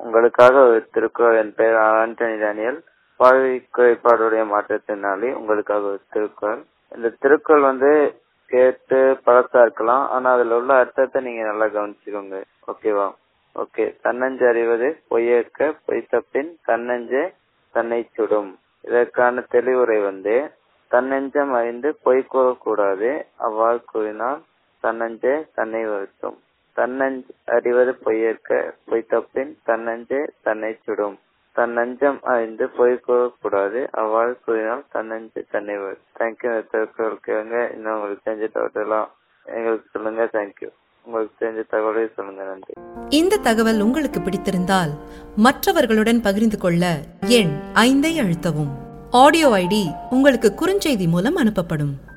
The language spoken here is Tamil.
உங்களுக்காக ஒரு திருக்குறள் என் பெயர் ஆண்டனி டேனியல் பார்வை குறைபாடுடைய மாற்றத்தினாலே உங்களுக்காக ஒரு திருக்குறள் இந்த திருக்குறள் வந்து கேட்டு பழசா இருக்கலாம் ஆனா அதுல உள்ள அர்த்தத்தை நீங்க நல்லா கவனிச்சுக்கோங்க ஓகேவா ஓகே தன்னஞ்சு அறிவது பொய்யற்க பொய் தப்பின் தன்னஞ்சே தன்னை சுடும் இதற்கான தெளிவுரை வந்து தன்னெஞ்சம் அறிந்து பொய் கூறக்கூடாது அவ்வாறு கூறினால் தன்னஞ்சே தன்னை வருத்தும் தன்னஞ்சு அறிவது பொய்யற்க பொய் தப்பின் தன்னஞ்சே தன்னை சுடும் தன் நஞ்சம் அறிந்து பொய் கூறக்கூடாது அவ்வாறு கூறினால் தன்னஞ்சு தன்னை வரும் தேங்க்யூ திருக்குறள் கேளுங்க இன்னும் உங்களுக்கு தெரிஞ்ச தகவலாம் எங்களுக்கு சொல்லுங்க தேங்க்யூ உங்களுக்கு தெரிஞ்ச தகவலை சொல்லுங்க நன்றி இந்த தகவல் உங்களுக்கு பிடித்திருந்தால் மற்றவர்களுடன் பகிர்ந்து கொள்ள எண் ஐந்தை அழுத்தவும் ஆடியோ ஐடி உங்களுக்கு குறுஞ்செய்தி மூலம் அனுப்பப்படும்